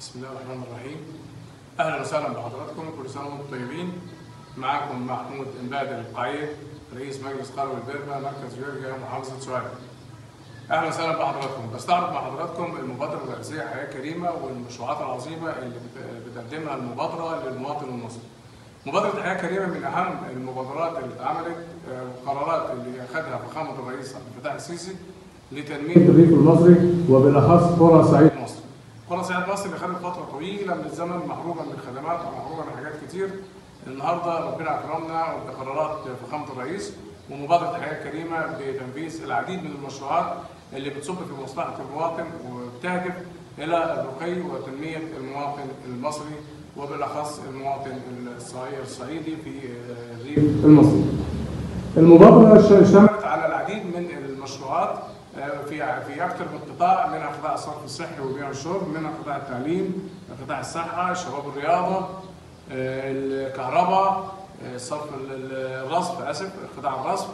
بسم الله الرحمن الرحيم اهلا وسهلا بحضراتكم كل سنه وانتم طيبين معاكم محمود امبادل القعيد رئيس مجلس قرى البرمة مركز جورجيا محافظه سوهاج اهلا وسهلا بحضراتكم بستعرض مع حضراتكم المبادره الرئيسيه حياه كريمه والمشروعات العظيمه اللي بت- بتقدمها المبادره للمواطن المصري مبادرة حياة كريمة من أهم المبادرات اللي اتعملت آه، والقرارات اللي أخذها فخامة الرئيس عبد الفتاح السيسي لتنمية الريف المصري وبالأخص قرى صعيد مصر. قرى صعيد مصر اللي خدت فترة طويلة من الزمن محرومة من الخدمات ومحرومة من حاجات كتير. النهارده ربنا أكرمنا بقرارات فخامة الرئيس ومبادرة حياة كريمة بتنفيذ العديد من المشروعات اللي بتصب في مصلحة المواطن وبتهدف إلى الرقي وتنمية المواطن المصري وبالاخص المواطن الصغير الصعيدي في الريف المصري. المبادره ش- اشتملت على العديد من المشروعات آه، في في اكثر من قطاع منها قطاع الصرف الصحي وبيع الشرب، منها قطاع التعليم، قطاع الصحه، شباب الرياضه، آه، الكهرباء، آه، الصرف ال- ال- الرصف اسف قطاع الرصف،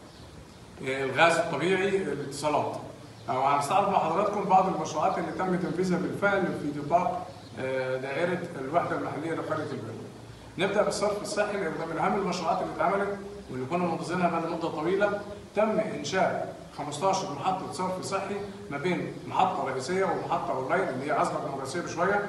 آه، الغاز الطبيعي، الاتصالات. أو هنستعرض مع حضراتكم بعض المشروعات اللي تم تنفيذها بالفعل في نطاق آه، دائرة الوحدة المحلية لقرية البر. نبدأ بالصرف الصحي لأن ده من أهم المشروعات اللي اتعملت واللي كنا منتظرينها بقى مدة طويلة تم إنشاء 15 محطة صرف صحي ما بين محطة رئيسية ومحطة أونلاين اللي هي أصغر من الرئيسية بشوية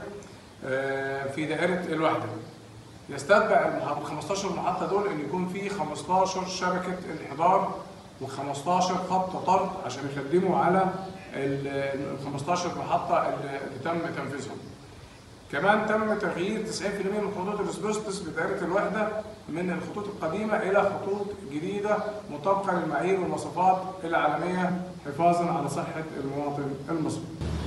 آه، في دائرة الوحدة. يستتبع المحط- 15 محطة دول إن يكون في 15 شبكة انحدار و15 خط طرد عشان يخدموا على ال ال 15 محطة اللي اللي تم تنفيذهم. كمان تم تغيير 90% من خطوط الاسبستوس بدائرة الوحدة من الخطوط القديمة إلى خطوط جديدة مطابقة للمعايير والمواصفات العالمية حفاظا على صحة المواطن المصري.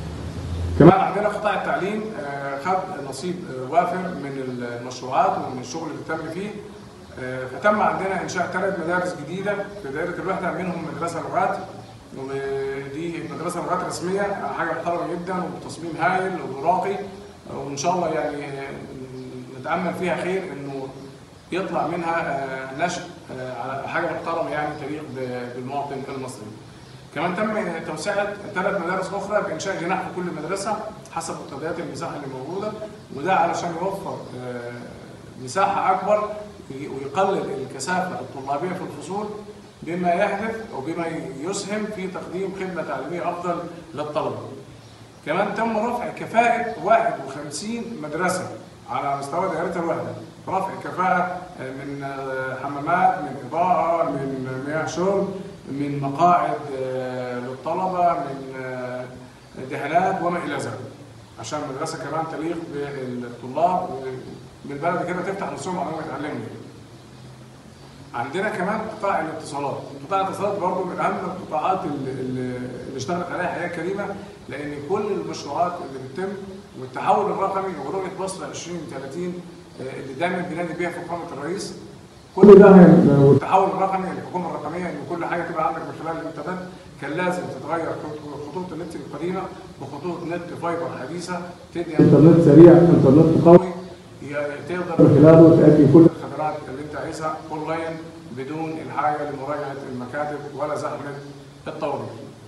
كمان عندنا قطاع التعليم آه، خد نصيب آه، وافر من المشروعات ومن الشغل اللي تم فيه آه، فتم عندنا انشاء ثلاث مدارس جديده في دائره الوحده منهم مدرسه لغات ودي مدرسه لغات رسميه حاجه محترمه جدا وتصميم هايل وراقي وان شاء الله يعني آه، نتامل فيها خير انه يطلع منها آه، نشء آه، على حاجه محترمه يعني تليق ب- بالمواطن المصري. كمان تم توسعه ثلاث مدارس اخرى بانشاء جناح في كل مدرسه حسب مقتضيات المساحه اللي موجوده وده علشان يوفر آه، مساحه اكبر ويقلل الكثافه الطلابيه في الفصول بما يهدف او بما يسهم في تقديم خدمه تعليميه افضل للطلبه. كمان تم رفع كفاءة 51 مدرسة على مستوى دائرة الوحدة رفع كفاءة من آه، حمامات من إضاءة من مياه شرب من مقاعد آه، للطلبة من آه، دهانات وما إلى ذلك عشان المدرسة كمان تليق بالطلاب وبالبلد كده تفتح نفسهم على انهم يتعلموا عندنا كمان قطاع الاتصالات، قطاع الاتصالات برضه من اهم القطاعات اللي, اللي اللي اشتغلت عليها حياه كريمه لان كل المشروعات اللي بتتم والتحول الرقمي ورؤيه مصر 2030 آه، اللي دايما بينادي بيها فخامه الرئيس كل ده هي- والتحول الرقمي الحكومه الرقميه ان كل حاجه تبقى عندك من خلال الانترنت كان لازم تتغير خطوط- خطوط النت القديمه بخطوط نت فايبر حديثه تدي انترنت سريع انترنت قوي ي- تقدر من خلاله تأدي كل الخدمات اللي انت عايزها اونلاين بدون الحاجه لمراجعه المكاتب ولا زحمه الطوابير.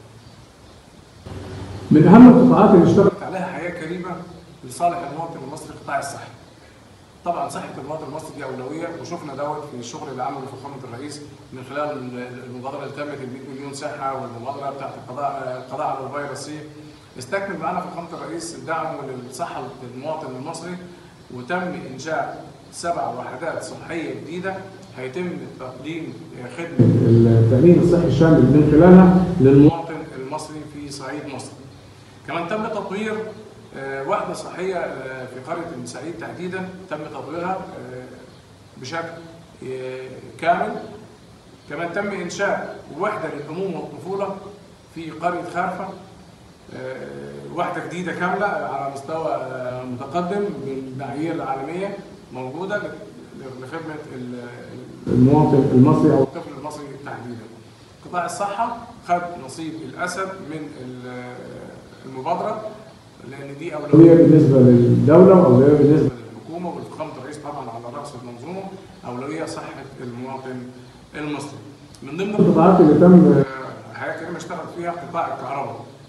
من اهم القطاعات اللي اشتغلت عليها حياه كريمه لصالح المواطن المصري قطاع الصحه. طبعا صحه المواطن المصري دي اولويه وشفنا دوت في الشغل اللي عمله فخامه الرئيس من خلال ال- المبادره اللي تمت ال 100 مليون صحه والمبادره بتاعت القضاء القضاء على الفيروس سي استكمل معنا فخامه الرئيس الدعم للصحه للمواطن المصري وتم انشاء سبع وحدات صحيه جديده هيتم تقديم خدمه التامين الصحي الشامل من خلالها للمواطن المصري في صعيد مصر. كمان تم تطوير آه، وحده صحيه آه، في قريه المساعيد تحديدا تم تطويرها آه، بشكل آه، كامل كمان تم انشاء وحده للامومه والطفوله في قريه خارفه آه، وحده جديده كامله على مستوى آه، متقدم بالمعايير العالميه موجوده ل- لخدمه ال- المواطن المصري او الطفل المصري تحديدا. قطاع الصحه خد نصيب الاسد من ال- المبادره لان دي اولويه بالنسبه للدوله واولويه بالنسبه للحكومه والفخامه الرئيس طبعا على راس المنظومه اولويه صحه المواطن المصري. من ضمن القطاعات اللي تم حياه كريمه اشتغل فيها قطاع الكهرباء.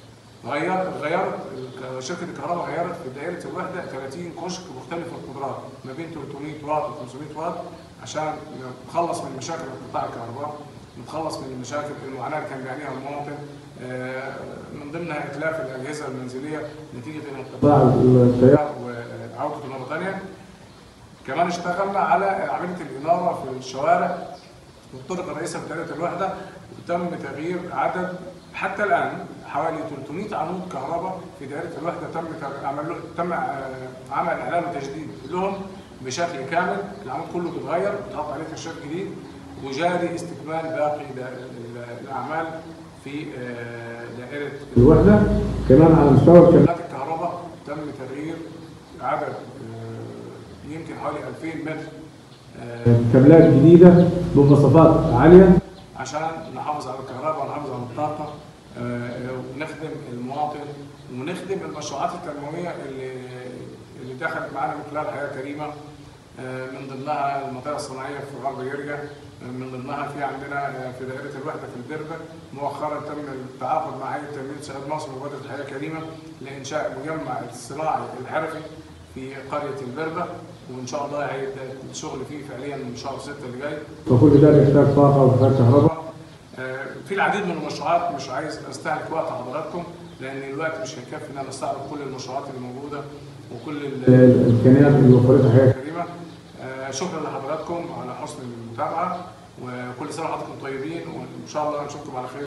غير غيرت شركه الكهرباء غيرت في دائره الوحده 30 كشك مختلف القدرات ما بين 300 واط و 500 واط عشان نتخلص من مشاكل انقطاع الكهرباء نتخلص من المشاكل المعاناه اللي كان بيعانيها المواطن آه، من ضمنها اتلاف الاجهزه المنزليه نتيجه انقطاع التيار وعودته مره ثانيه كمان اشتغلنا على عمليه الاناره في الشوارع والطرق الرئيسيه في دائره الوحده وتم تغيير عدد حتى الان حوالي 300 عمود كهرباء في دائره الوحده تم تغ- عمل له- تم آه، عمل اعلان وتجديد لهم بشكل كامل العمود كله بيتغير بيتحط عليه كشاف جديد وجاري استكمال باقي دا- ال- الاعمال في آه، دائره الوحدة كمان على مستوى الكباتن كابلات الكهرباء تم تغيير عدد آه، يمكن حوالي 2000 متر آه، كابلات جديدة بمواصفات عالية عشان نحافظ على الكهرباء ونحافظ على الطاقة آه، ونخدم المواطن ونخدم المشروعات التنموية اللي اللي دخلت معانا من خلال حياة كريمة آه، من ضمنها المنطقة الصناعية في غرب يرجع آه، من ضمنها في عندنا آه، في دائرة الوحدة في الدربة مؤخرا تم التعاقد مع هيئة تنمية سعاد مصر ومبادرة حياة كريمة لإنشاء مجمع الصناعي الحرفي في قرية البربة وإن شاء الله هيبدأ الشغل فيه فعليا من شهر 6 اللي جاي وكل ده بيحتاج طاقة وبيحتاج كهرباء آه، في العديد من المشروعات مش عايز استهلك وقت حضراتكم لان الوقت مش هيكفي ان انا استعرض كل المشروعات اللي موجوده وكل ال- الإمكانيات اللي وفرتها حياة الكريمه آه، شكرا لحضراتكم على حسن المتابعه وكل سنه وحضراتكم طيبين وان شاء الله نشوفكم على خير